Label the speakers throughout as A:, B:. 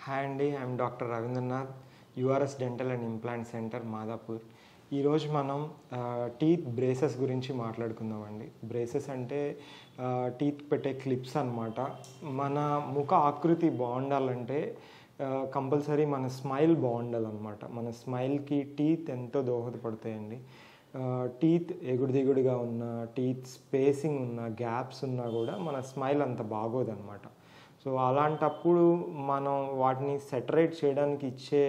A: hi అండి I'm doctor Ravindranath URS dental and implant centre Madhapur ఈరోజు మనం టీత్ బ్రేసెస్ గురించి మాట్లాడుకుందామండి బ్రేసెస్ అంటే టీత్ పెట్టే క్లిప్స్ అన్నమాట మన ముఖ ఆకృతి బాగుండాలంటే కంపల్సరీ మన స్మైల్ బాగుండాలన్నమాట మన స్మైల్కి టీత్ ఎంతో దోహదపడతాయండి టీత్ ఎగుడు దిగుడుగా ఉన్న టీత్ స్పేసింగ్ ఉన్న గ్యాప్స్ ఉన్నా కూడా మన స్మైల్ అంత బాగోదన్నమాట సో అలాంటప్పుడు మనం వాటిని సెటరేట్ చేయడానికి ఇచ్చే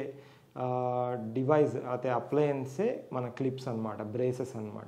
A: డివైస్ అదే అప్లయన్సే మన క్లిప్స్ అనమాట బ్రేసెస్ అనమాట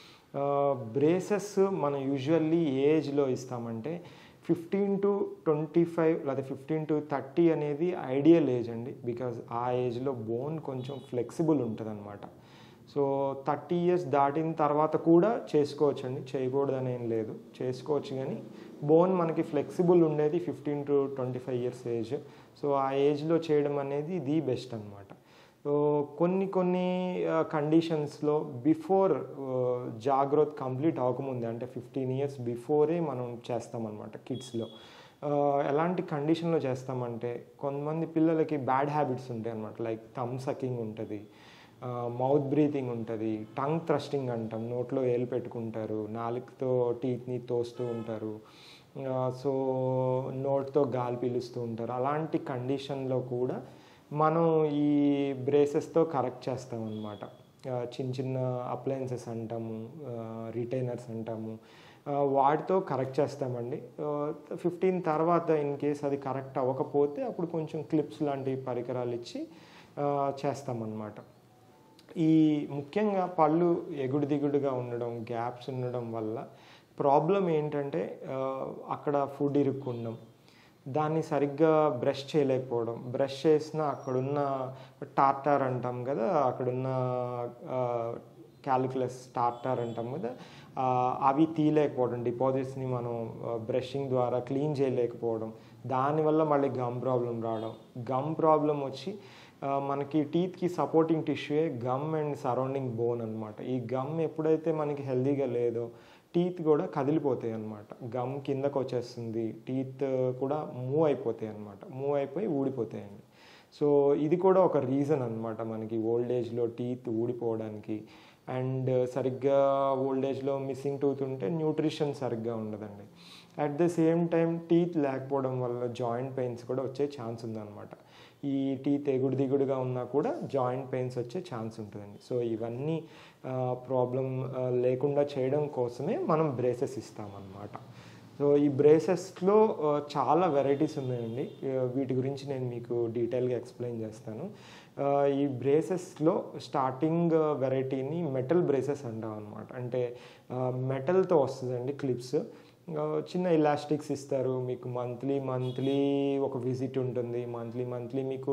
A: బ్రేసెస్ మనం యూజువల్లీ ఏ ఏజ్లో ఇస్తామంటే ఫిఫ్టీన్ టు ట్వంటీ ఫైవ్ లేదా ఫిఫ్టీన్ టు థర్టీ అనేది ఐడియల్ ఏజ్ అండి బికాజ్ ఆ ఏజ్లో బోన్ కొంచెం ఫ్లెక్సిబుల్ ఉంటుంది అనమాట సో థర్టీ ఇయర్స్ దాటిన తర్వాత కూడా చేసుకోవచ్చు అండి చేయకూడదని ఏం లేదు చేసుకోవచ్చు కానీ బోన్ మనకి ఫ్లెక్సిబుల్ ఉండేది fifteen to twenty five years age so ఆ ఏజ్లో చేయడం అనేది ది బెస్ట్ అనమాట సో కొన్ని కొన్ని కండిషన్స్లో బిఫోర్ జాగ్రత్త కంప్లీట్ అవ్వకముందే అంటే ఫిఫ్టీన్ ఇయర్స్ బిఫోరే మనం చేస్తామన్నమాట కిడ్స్లో ఎలాంటి కండిషన్లో చేస్తామంటే కొంతమంది పిల్లలకి బ్యాడ్ హ్యాబిట్స్ ఉంటాయి అనమాట లైక్ థమ్ సకింగ్ ఉంటుంది మౌత్ బ్రీతింగ్ ఉంటుంది టంగ్ థ్రస్టింగ్ అంటాం నోట్లో ఏలు పెట్టుకుంటారు నాలుగుతో టీత్ని తోస్తూ ఉంటారు సో నోట్తో గాలి పీలుస్తూ ఉంటారు అలాంటి కండిషన్లో కూడా మనం ఈ బ్రేసెస్తో కరెక్ట్ చేస్తాం అనమాట చిన్న చిన్న అప్లయన్సెస్ అంటాము రిటైనర్స్ అంటాము వాటితో కరెక్ట్ చేస్తామండి ఫిఫ్టీన్ తర్వాత ఇన్ కేస్ అది కరెక్ట్ అవ్వకపోతే అప్పుడు కొంచెం క్లిప్స్ లాంటి పరికరాలు ఇచ్చి చేస్తామన్నమాట ఈ ముఖ్యంగా పళ్ళు ఎగుడు దిగుడుగా ఉండడం గ్యాప్స్ ఉండడం వల్ల ప్రాబ్లం ఏంటంటే అక్కడ ఫుడ్ ఇరుక్కుండం దాన్ని సరిగ్గా బ్రష్ చేయలేకపోవడం బ్రష్ చేసిన అక్కడున్న టార్టార్ అంటాం కదా అక్కడున్న క్యాలిక్యులస్ టార్టార్ అంటాం కదా అవి తీయలేకపోవడం డిపాజిట్స్ని మనం బ్రషింగ్ ద్వారా క్లీన్ చేయలేకపోవడం దానివల్ల మళ్ళీ గమ్ ప్రాబ్లం రావడం గమ్ ప్రాబ్లం వచ్చి మనకి టీత్కి సపోర్టింగ్ టిష్యూయే గమ్ అండ్ సరౌండింగ్ బోన్ అనమాట ఈ గమ్ ఎప్పుడైతే మనకి హెల్దీగా లేదో టీత్ కూడా కదిలిపోతాయి అనమాట గమ్ కిందకు వచ్చేస్తుంది టీత్ కూడా మూవ్ అయిపోతాయి అనమాట మూవ్ అయిపోయి ఊడిపోతాయండి సో ఇది కూడా ఒక రీజన్ అనమాట మనకి ఓల్డ్ ఏజ్లో టీత్ ఊడిపోవడానికి అండ్ సరిగ్గా ఓల్డ్ ఏజ్లో మిస్సింగ్ టూత్ ఉంటే న్యూట్రిషన్ సరిగ్గా ఉండదండి at the same time teeth లేకపోవడం వల్ల జాయింట్ పెయిన్స్ కూడా వచ్చే ఛాన్స్ ఉందన్నమాట ఈ టీత్ ఎగుడు దిగుడుగా ఉన్నా కూడా జాయింట్ పెయిన్స్ వచ్చే ఛాన్స్ ఉంటుందండి సో ఇవన్నీ ప్రాబ్లం లేకుండా చేయడం కోసమే మనం బ్రేసెస్ ఇస్తామన్నమాట సో ఈ బ్రేసెస్లో చాలా వెరైటీస్ ఉన్నాయండి వీటి గురించి నేను మీకు డీటెయిల్గా ఎక్స్ప్లెయిన్ చేస్తాను ఈ బ్రేసెస్లో స్టార్టింగ్ వెరైటీని మెటల్ బ్రేసెస్ అంటాం అనమాట అంటే మెటల్తో వస్తుందండి క్లిప్స్ చిన్న ఇలాస్టిక్స్ ఇస్తారు మీకు మంత్లీ మంత్లీ ఒక విజిట్ ఉంటుంది మంత్లీ మంత్లీ మీకు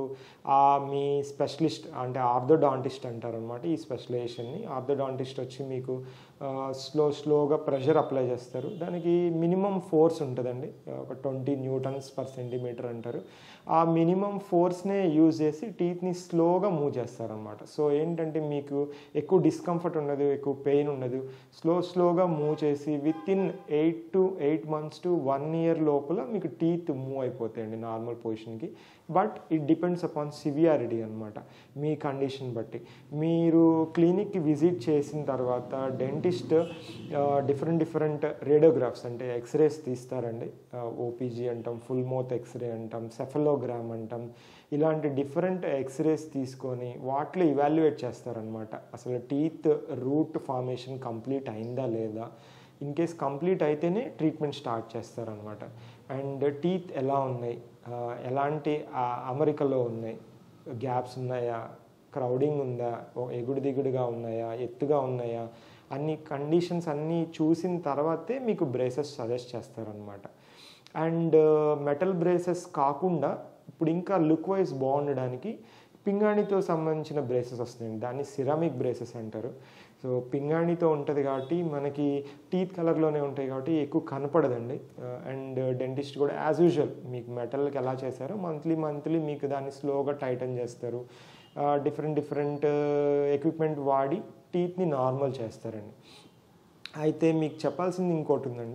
A: మీ స్పెషలిస్ట్ అంటే ఆర్థోడాంటిస్ట్ అంటారు అనమాట ఈ స్పెషలైజేషన్ని ఆర్థోడాంటిస్ట్ వచ్చి మీకు స్లో స్లోగా ప్రెషర్ అప్లై చేస్తారు దానికి మినిమం ఫోర్స్ ఉంటుందండి ఒక ట్వంటీ న్యూటన్స్ పర్ సెంటీమీటర్ అంటారు ఆ మినిమం ఫోర్స్నే యూజ్ చేసి టీత్ని స్లోగా మూవ్ చేస్తారనమాట సో ఏంటంటే మీకు ఎక్కువ డిస్కంఫర్ట్ ఉండదు ఎక్కువ పెయిన్ ఉండదు స్లో స్లోగా మూవ్ చేసి within eight to eight months to one year లోపల మీకు టీత్ మూవ్ అయిపోతాయండి నార్మల్ పొజిషన్కి but it depends upon severity అనమాట మీ కండిషన్ బట్టి మీరు క్లినిక్కి విజిట్ చేసిన తర్వాత డెంటిస్ట్ డిఫరెంట్ డిఫరెంట్ రేడియోగ్రాఫ్స్ అంటే ఎక్స్రేస్ తీస్తారండి ఓపీజీ అంటాం ఫుల్ మౌత్ ఎక్స్రే అంటాం సెఫలోగ్రామ్ అంటాం ఇలాంటి డిఫరెంట్ ఎక్స్రేస్ తీసుకొని వాటిలో ఇవాల్యుయేట్ చేస్తారనమాట అసలు టీత్ రూట్ ఫార్మేషన్ కంప్లీట్ అయిందా లేదా ఇన్ కేస్ కంప్లీట్ అయితేనే ట్రీట్మెంట్ స్టార్ట్ చేస్తారనమాట అండ్ టీత్ ఎలా ఉన్నాయి ఎలాంటి అమరికలో ఉన్నాయి గ్యాప్స్ ఉన్నాయా క్రౌడింగ్ ఉందా ఎగుడు దిగుడుగా ఉన్నాయా ఎత్తుగా ఉన్నాయా అన్ని కండిషన్స్ అన్నీ చూసిన తర్వాతే మీకు బ్రేసెస్ సజెస్ట్ చేస్తారనమాట అండ్ మెటల్ బ్రేసెస్ కాకుండా ఇప్పుడు ఇంకా లుక్ వైజ్ బాగుండడానికి పింగాణితో సంబంధించిన బ్రేసెస్ వస్తున్నాయి దాన్ని సిరామిక్ బ్రేసెస్ అంటారు సో పింగాణితో ఉంటుంది కాబట్టి మనకి టీత్ కలర్లోనే ఉంటాయి కాబట్టి ఎక్కువ కనపడదండి అండ్ డెంటిస్ట్ కూడా యాజ్ యూజువల్ మీకు మెటల్కి ఎలా చేశారో మంత్లీ మంత్లీ మీకు దాన్ని స్లోగా టైటన్ చేస్తారు డిఫరెంట్ డిఫరెంట్ ఎక్విప్మెంట్ వాడి టీత్ని నార్మల్ చేస్తారండి అయితే మీకు చెప్పాల్సింది ఇంకోటి ఉందండి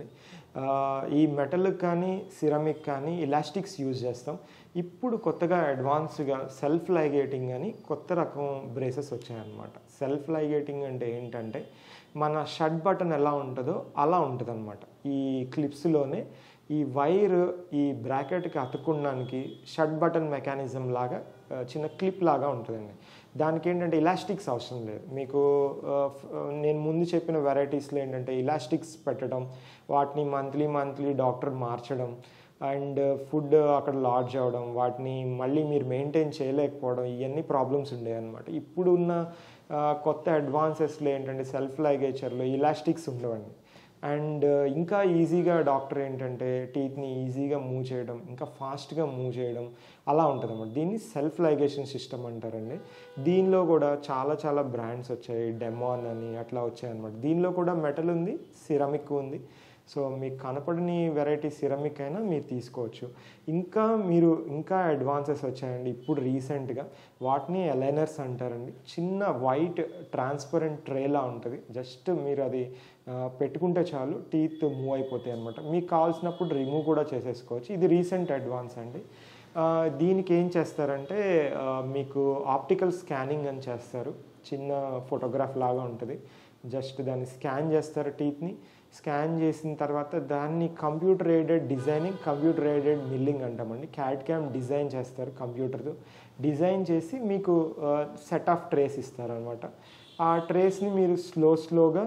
A: ఆ, ఈ మెటల్ కానీ సిరమిక్ కానీ ఇలాస్టిక్స్ యూజ్ చేస్తాం ఇప్పుడు కొత్తగా అడ్వాన్స్గా సెల్ఫ్ లైగేటింగ్ అని కొత్త రకం బ్రేసెస్ వచ్చాయన్నమాట సెల్ఫ్ లైగేటింగ్ అంటే ఏంటంటే మన షర్ట్ బటన్ ఎలా ఉంటుందో అలా ఉంటుంది ఈ క్లిప్స్లోనే ఈ వైర్ ఈ బ్రాకెట్కి అతుక్కోడానికి షర్ట్ బటన్ మెకానిజం లాగా ఆ, చిన్న క్లిప్ లాగా ఉంటుందండి దానికి ఏంటంటే ఇలాస్టిక్స్ అవసరం లేదు మీకు ఆ, ఫ్- నేను ముందు చెప్పిన వెరైటీస్లో ఏంటంటే ఇలాస్టిక్స్ పెట్టడం వాటిని మంత్లీ మంత్లీ డాక్టర్ మార్చడం అండ్ ఫుడ్ అక్కడ లాడ్జ్ అవ్వడం వాటిని మళ్ళీ మీరు మెయింటైన్ చేయలేకపోవడం ఇవన్నీ ప్రాబ్లమ్స్ ఉండేవి అనమాట ఇప్పుడున్న ఆ, కొత్త అడ్వాన్సెస్లో ఏంటంటే సెల్ఫ్ లైగేచర్లో ఇలాస్టిక్స్ ఉండవండి అండ్ ఇంకా ఈజీగా డాక్టర్ ఏంటంటే టీత్ని ఈజీగా మూవ్ చేయడం ఇంకా ఫాస్ట్గా మూవ్ చేయడం అలా ఉంటుంది అన్నమాట దీన్ని సెల్ఫ్ లైగేషన్ సిస్టమ్ అంటారండి దీనిలో కూడా చాలా చాలా బ్రాండ్స్ వచ్చాయి డెమాన్ అని అట్లా వచ్చాయి అనమాట దీనిలో కూడా మెటల్ ఉంది సిరమిక్ ఉంది సో మీకు కనపడని వెరైటీ సిరమిక్ అయినా మీరు తీసుకోవచ్చు ఇంకా మీరు ఇంకా అడ్వాన్సెస్ వచ్చాయండి ఇప్పుడు రీసెంట్గా వాటిని ఎలైనర్స్ అంటారండి చిన్న వైట్ ట్రాన్స్పరెంట్ ట్రేలా ఉంటుంది జస్ట్ మీరు అది ఆ, పెట్టుకుంటే చాలు టీత్ మూవ్ అయిపోతాయి అనమాట మీకు కావాల్సినప్పుడు రిమూవ్ కూడా చేసేసుకోవచ్చు ఇది రీసెంట్ అడ్వాన్స్ అండి ఆ, దీనికి ఏం చేస్తారంటే ఆ, మీకు ఆప్టికల్ స్కానింగ్ అని చేస్తారు చిన్న ఫోటోగ్రాఫ్ లాగా ఉంటుంది జస్ట్ దాన్ని స్కాన్ చేస్తారు టీత్ని స్కాన్ చేసిన తర్వాత దాన్ని computer aided designing computer aided milling అంటామండి క్యాట్ క్యామ్ డిజైన్ చేస్తారు కంప్యూటర్తో డిజైన్ చేసి మీకు సెట్ ఆఫ్ ట్రేస్ ఇస్తారనమాట ఆ ట్రేస్ని మీరు స్లో స్లోగా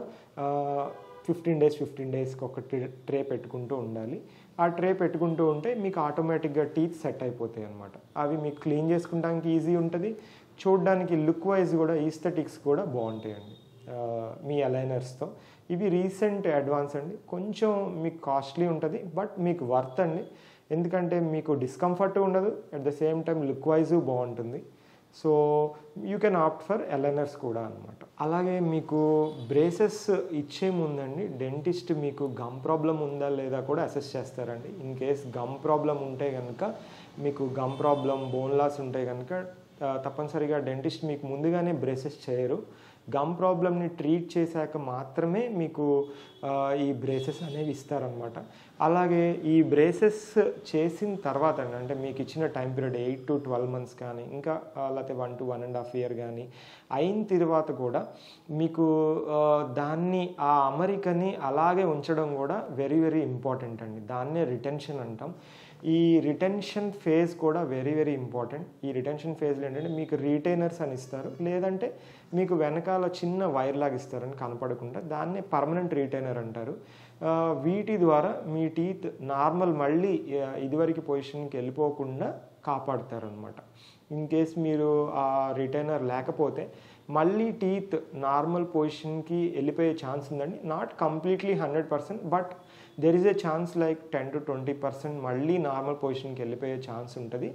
A: ఫిఫ్టీన్ డేస్ ఫిఫ్టీన్ డేస్కి ఒక ట్రే పెట్టుకుంటూ ఉండాలి ఆ ట్రే పెట్టుకుంటూ ఉంటే మీకు ఆటోమేటిక్గా టీత్ సెట్ అయిపోతాయి అనమాట అవి మీకు క్లీన్ చేసుకుంటానికి ఈజీ ఉంటుంది చూడడానికి లుక్ వైజ్ కూడా ఈస్థెటిక్స్ కూడా బాగుంటాయండి ఆ, మీ అలైనర్స్తో ఇవి రీసెంట్ అడ్వాన్స్ అండి కొంచెం మీకు కాస్ట్లీ ఉంటుంది బట్ మీకు వర్త్ అండి ఎందుకంటే మీకు డిస్కంఫర్ట్ ఉండదు at the same time look wise బాగుంటుంది so you can opt for aligners కూడా అనమాట అలాగే మీకు బ్రేసెస్ ఇచ్చే ముందండి డెంటిస్ట్ మీకు గమ్ ప్రాబ్లం ఉందా లేదా కూడా అసెస్ చేస్తారండి ఇన్ కేస్ గమ్ ప్రాబ్లం ఉంటే కనుక మీకు గమ్ ప్రాబ్లం బోన్ లాస్ ఉంటే కనుక ఆ, తప్పనిసరిగా డెంటిస్ట్ మీకు ముందుగానే బ్రేసెస్ చేయరు గమ్ ప్రాబ్లమ్ని ట్రీట్ చేశాక మాత్రమే మీకు ఆ, ఈ బ్రేసెస్ అనేవి ఇస్తారనమాట అలాగే ఈ బ్రేసెస్ చేసిన తర్వాత అండి, అంటే మీకు ఇచ్చిన time period eight to twelve months కానీ ఇంకా ఆ, లేకపోతే one to one and half year కానీ అయిన తర్వాత కూడా మీకు ఆ, దాన్ని ఆ అమరికని అలాగే ఉంచడం కూడా వెరీ వెరీ ఇంపార్టెంట్ అండి దాన్నే రిటెన్షన్ అంటాం ఈ రిటెన్షన్ ఫేజ్ కూడా వెరీ వెరీ ఇంపార్టెంట్ ఈ రిటెన్షన్ ఫేజ్లో ఏంటంటే మీకు రీటైనర్స్ అని ఇస్తారు లేదంటే మీకు వెనకాల చిన్న వైర్ లాగా ఇస్తారని కనపడకుండా దాన్నే పర్మనెంట్ రీటైనర్ అంటారు ఆ, వీటి ద్వారా మీ టీత్ నార్మల్ మళ్ళీ ఆ, ఇదివరకు పొజిషన్కి వెళ్ళిపోకుండా కాపాడుతారనమాట ఇన్ కేస్ మీరు ఆ రిటైనర్ లేకపోతే మళ్ళీ టీత్ నార్మల్ పొజిషన్కి వెళ్ళిపోయే ఛాన్స్ ఉందండి not completely hundred percent but there is a chance like ten to twenty percent మళ్ళీ నార్మల్ పొజిషన్కి వెళ్ళిపోయే ఛాన్స్ ఉంటుంది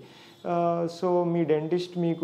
A: సో మీ డెంటిస్ట్ మీకు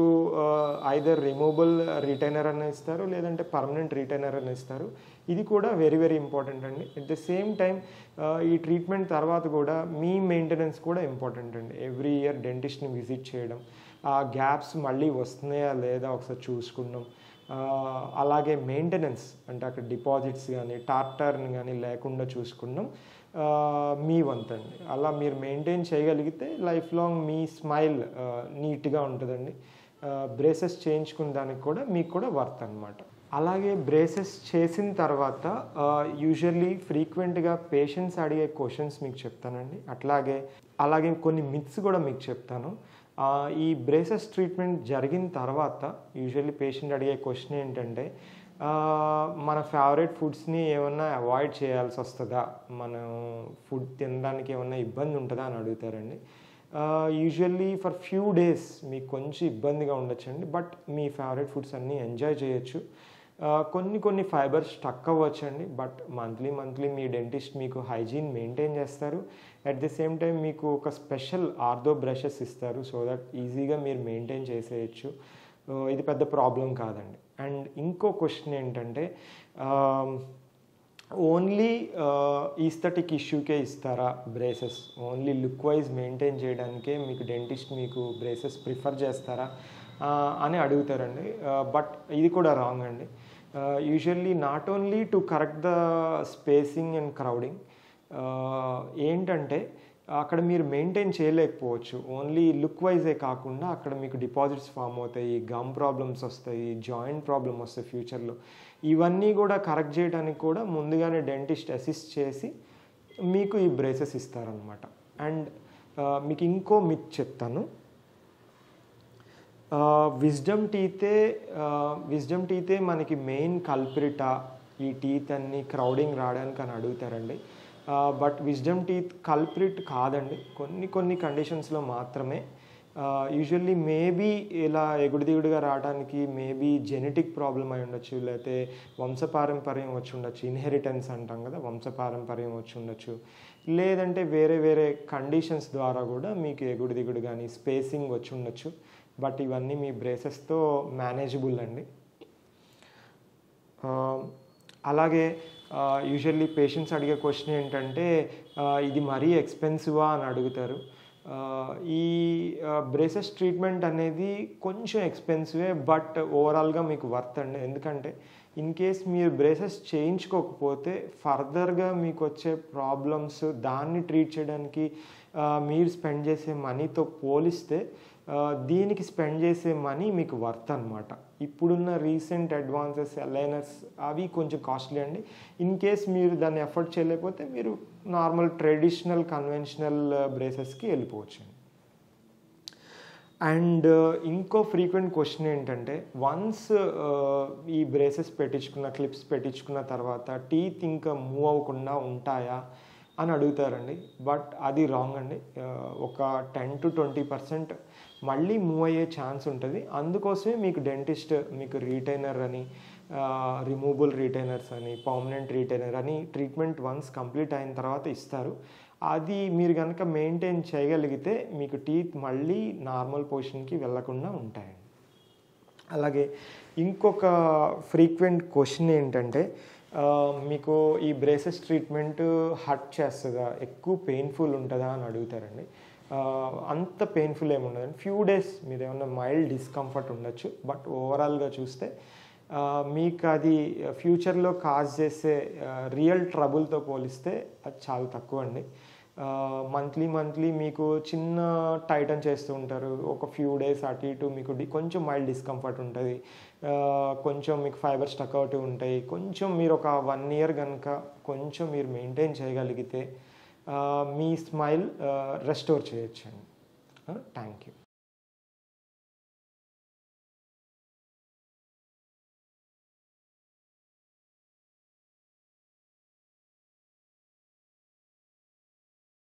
A: ఐదర్ రిమూవబుల్ రిటైనర్ అని ఇస్తారు లేదంటే పర్మనెంట్ రిటైనర్ అని ఇస్తారు ఇది కూడా వెరీ వెరీ ఇంపార్టెంట్ అండి అట్ ద సేమ్ టైం ఈ ట్రీట్మెంట్ తర్వాత కూడా మీ మెయింటెనెన్స్ కూడా ఇంపార్టెంట్ అండి ఎవ్రీ ఇయర్ డెంటిస్ట్ని విజిట్ చేయడం ఆ గ్యాప్స్ మళ్ళీ వస్తున్నాయా లేదా ఒకసారి చూసుకున్నాం ఆ, అలాగే మెయింటెనెన్స్ అంటే అక్కడ డిపాజిట్స్ కానీ టార్టర్ని కానీ లేకుండా చూసుకున్నాం ఆ, మీ వంతండి అలా మీరు మెయింటైన్ చేయగలిగితే లైఫ్ లాంగ్ మీ స్మైల్ నీట్గా ఉంటుందండి బ్రేసెస్ చేయించుకున్న దానికి కూడా మీకు కూడా వర్త్ అనమాట అలాగే బ్రేసెస్ చేసిన తర్వాత యూజువల్లీ ఫ్రీక్వెంట్గా పేషెంట్స్ అడిగే క్వశ్చన్స్ మీకు చెప్తానండి అట్లాగే అలాగే కొన్ని మిత్స్ కూడా మీకు చెప్తాను ఆ, ఈ బ్రేసెస్ ట్రీట్మెంట్ జరిగిన తర్వాత యూజువల్లీ పేషెంట్ అడిగే క్వశ్చన్ ఏంటంటే ఆ, మన ఫేవరెట్ ఫుడ్స్ని ఏమన్నా అవాయిడ్ చేయాల్సి వస్తుందా మనం ఫుడ్ తినడానికి ఏమన్నా ఇబ్బంది ఉంటుందా అని అడుగుతారండి యూజువల్లీ ఫర్ ఫ్యూ డేస్ మీకు కొంచెం ఇబ్బందిగా ఉండొచ్చండి బట్ మీ ఫేవరెట్ ఫుడ్స్ అన్నీ ఎంజాయ్ చేయొచ్చు ఆ, కొన్ని కొన్ని ఫైబర్స్ స్టక్ అవ్వచ్చండి బట్ మంత్లీ మంత్లీ మీ డెంటిస్ట్ మీకు హైజీన్ మెయింటైన్ చేస్తారు అట్ ది సేమ్ టైం మీకు ఒక స్పెషల్ ఆర్థో బ్రషెస్ ఇస్తారు సో దట్ ఈజీగా మీరు మెయింటైన్ చేసేయచ్చు ఆ, ఇది పెద్ద ప్రాబ్లం కాదండి అండ్ ఇంకో క్వశ్చన్ ఏంటంటే ఓన్లీ ఈస్థెటిక్ ఇష్యూకే ఇస్తారా braces only look wise maintain చేయడానికే మీకు డెంటిస్ట్ మీకు బ్రేసెస్ ప్రిఫర్ చేస్తారా ఆ, అని అడుగుతారండి బట్ ఇది కూడా రాంగ్ అండి usually not only to correct the spacing and crowding ఆ, ఏంటంటే అక్కడ మీరు మెయింటైన్ చేయలేకపోవచ్చు ఓన్లీ లుక్ వైజే కాకుండా అక్కడ మీకు డిపాజిట్స్ ఫామ్ అవుతాయి గమ్ ప్రాబ్లమ్స్ వస్తాయి జాయింట్ ప్రాబ్లమ్ వస్తాయి ఫ్యూచర్లో ఇవన్నీ కూడా కరెక్ట్ చేయడానికి కూడా ముందుగానే డెంటిస్ట్ అసిస్ట్ చేసి మీకు ఈ బ్రేసెస్ ఇస్తారనమాట అండ్ మీకు ఇంకో మిత్ చెప్తాను విజ్డమ్ టీతే విజ్డమ్ టీతే మనకి మెయిన్ కల్ప్రిటా ఈ టీత్ అన్ని క్రౌడింగ్ రావడానికి అని అడుగుతారండి బట్ విజ్డమ్ టీత్ కల్ప్రిట్ కాదండి కొన్ని కొన్ని కండిషన్స్లో మాత్రమే యూజువల్లీ మేబీ ఇలా ఎగుడుదిగుడుగా రావడానికి మేబీ జెనెటిక్ ప్రాబ్లం అయి ఉండొచ్చు లేకపోతే వంశపారంపర్యం వచ్చి ఉండొచ్చు ఇన్హెరిటెన్స్ అంటాం కదా వంశపారంపర్యం వచ్చి ఉండొచ్చు లేదంటే వేరే వేరే కండిషన్స్ ద్వారా కూడా మీకు ఎగుడు దిగుడు కానీ స్పేసింగ్ వచ్చి ఉండొచ్చు బట్ ఇవన్నీ మీ బ్రేసెస్తో మేనేజబుల్ అండి ఆ, అలాగే యూజువల్లీ పేషెంట్స్ అడిగే క్వశ్చన్ ఏంటంటే ఆ, ఇది మరీ ఎక్స్పెన్సివా అని అడుగుతారు ఆ, ఈ బ్రేసెస్ ట్రీట్మెంట్ అనేది కొంచెం ఎక్స్పెన్సివే బట్ ఓవరాల్గా మీకు వర్త్ అండి ఎందుకంటే ఇన్ కేస్ మీరు బ్రేసెస్ చేయించుకోకపోతే ఫర్దర్గా మీకు వచ్చే ప్రాబ్లమ్స్ దాన్ని ట్రీట్ చేయడానికి ఆ, మీరు స్పెండ్ చేసే మనీతో పోలిస్తే ఆ, దీనికి స్పెండ్ చేసే మనీ మీకు వర్త్ అనమాట ఇప్పుడున్న రీసెంట్ అడ్వాన్సెస్ అలైనర్స్ అవి కొంచెం కాస్ట్లీ అండి ఇన్ కేస్ మీరు దాన్ని ఎఫర్ట్ చేయలేకపోతే మీరు నార్మల్ ట్రెడిషనల్ కన్వెన్షనల్ బ్రేసెస్కి వెళ్ళిపోవచ్చు అండ్ ఇంకో ఫ్రీక్వెంట్ క్వశ్చన్ ఏంటంటే వన్స్ ఈ బ్రేసెస్ పెట్టించుకున్న క్లిప్స్ పెట్టించుకున్న తర్వాత టీత్ ఇంకా మూవ్ అవ్వకుండా ఉంటాయా అని అడుగుతారండి బట్ అది రాంగ్ అండి ఆ, ఒక టెన్ టు ట్వంటీ పర్సెంట్ మళ్ళీ మూవ్ అయ్యే ఛాన్స్ ఉంటుంది అందుకోసమే మీకు డెంటిస్ట్ మీకు రీటైనర్ అని రిమూవబుల్ రీటైనర్స్ అని పర్మనెంట్ రీటైనర్ అని ట్రీట్మెంట్ వన్స్ కంప్లీట్ అయిన తర్వాత ఇస్తారు అది మీరు కనుక మెయింటైన్ చేయగలిగితే మీకు టీత్ మళ్ళీ నార్మల్ పొజిషన్కి వెళ్లకుండా ఉంటాయండి అలాగే ఇంకొక ఫ్రీక్వెంట్ క్వశ్చన్ ఏంటంటే ఆ, మీకు ఈ బ్రేసెస్ ట్రీట్మెంట్ హర్ట్ చేస్తుందా ఎక్కువ పెయిన్ఫుల్ ఉంటుందా అని అడుగుతారండి ఆ, అంత పెయిన్ఫుల్ ఏమి ఉండదండి ఫ్యూ డేస్ మీరు ఏమన్నా మైల్డ్ డిస్కంఫర్ట్ ఉండొచ్చు బట్ ఓవరాల్గా చూస్తే ఆ, మీకు అది ఫ్యూచర్లో కాజ్ చేసే రియల్ ట్రబుల్తో పోలిస్తే అది చాలా తక్కువ అండి మంత్లీ మంత్లీ మీకు చిన్న టైటన్ చేస్తూ ఉంటారు ఒక ఫ్యూ డేస్ అటు ఇటు మీకు డి- కొంచెం మైల్డ్ డిస్కంఫర్ట్ ఉంటుంది ఆ, కొంచెం మీకు ఫైబర్ స్టక్ అవుతూ ఉంటాయి కొంచెం మీరు ఒక వన్ ఇయర్ కనుక కొంచెం మీరు మెయింటైన్ చేయగలిగితే ఆ, మీ స్మైల్ రెస్టోర్ చేయొచ్చండి థ్యాంక్ యూ